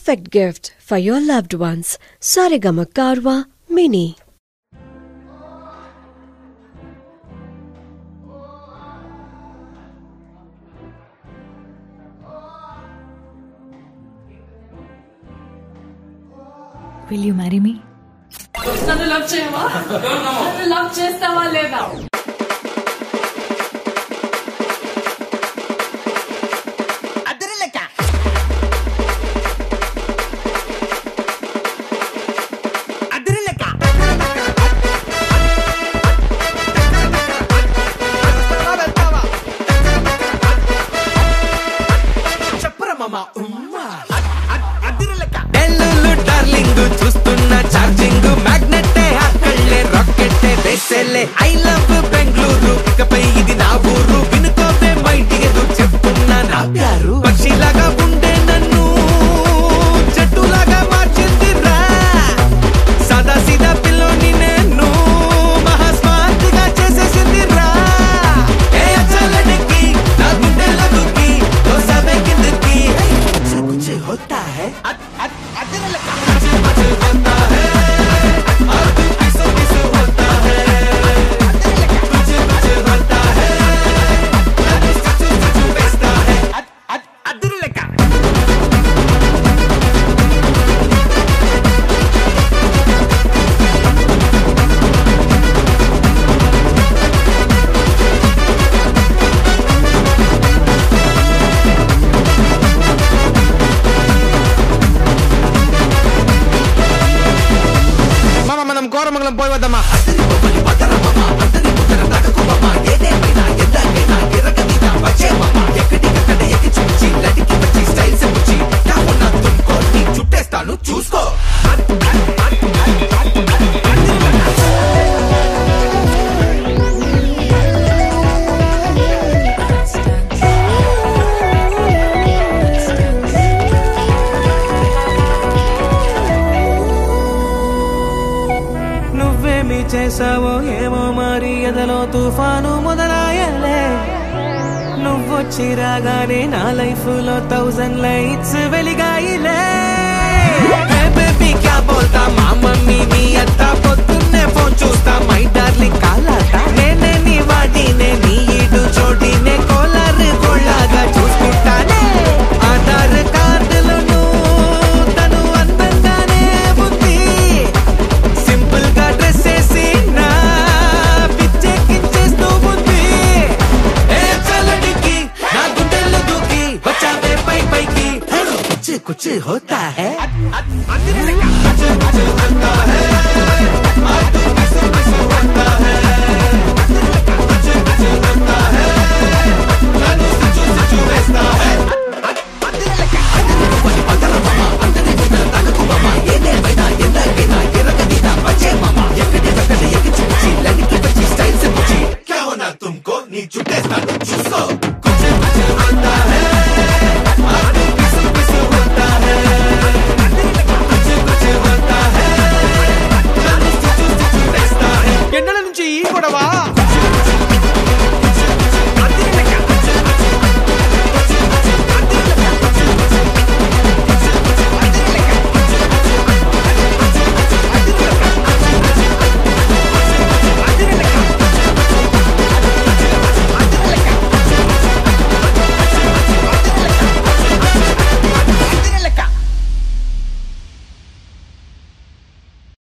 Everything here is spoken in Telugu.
perfect gift for your loved ones. Sarigama Karwa Mini. Will you marry me నన్ను లవ్ చేయవా నన్ను లవ్ చేస్తావా లేదా ఎల్లులు డార్లింగ్ చూస్తున్న ఛార్జింగ్ మ్యాగ్నెట్ అక్కళ్ళే రాకెట్ వేసేలే ఐ లవ్ బెంగళూరు ఇకపై ఇది నా ఊరు వినుకోవే మైంటిగదు చెప్తున్నా నా ప్యారు పక్షిలాగా ఉండే నన్ను చెట్టులాగా మార్చింది రా సదా సీదా పిల్లోని నేను మహా స్మార్ట్ గా చేసేసింది రా ఏ అచ్చలడికి నా గుండెల దుక్కి దోసమే కిందకి कुछ होता है अद अद अदर लगा कुछ कुछ होता है और तू किस किस होता है अदर लगा कुछ कुछ होता है अद सच सच बेचता है अद अद अदर लगा మామ మనం కోరమంగళం పోయి వద్దామా చుట్టేస్తాను చూసుకో నువ్వేమి చేసావో ఏమో మరి ఎదలో తుఫాను మొదలాయలే నువ్వొచ్చి రాగానే నా లైఫ్ లో థౌసండ్ లైట్స్ వెలిగాయిలే ఏ బేబీ క్యా బోల్తా మా మమ్మీ మీ అత్త పొద్దున్నే ఫోన్ చూస్తా మై డార్లింగ్ కాలాట నేనే నీ వాడినే నీ ఈడు చోటినే కోలార్ కోళ్ళగా చూసుకుంటానే ఆధార్ కార్డులను తను అందంగానే ఉంది సింపుల్ గా డ్రెస్ వేసి నా పిచ్చెక్కించేస్తూ ఉంది ఏ చల్లడికి నా గుండెల్లో దూకి వచ్చావే పై పైకి కుछ कुछ होता है कुछ कुछ होता है और तू किस किस होता है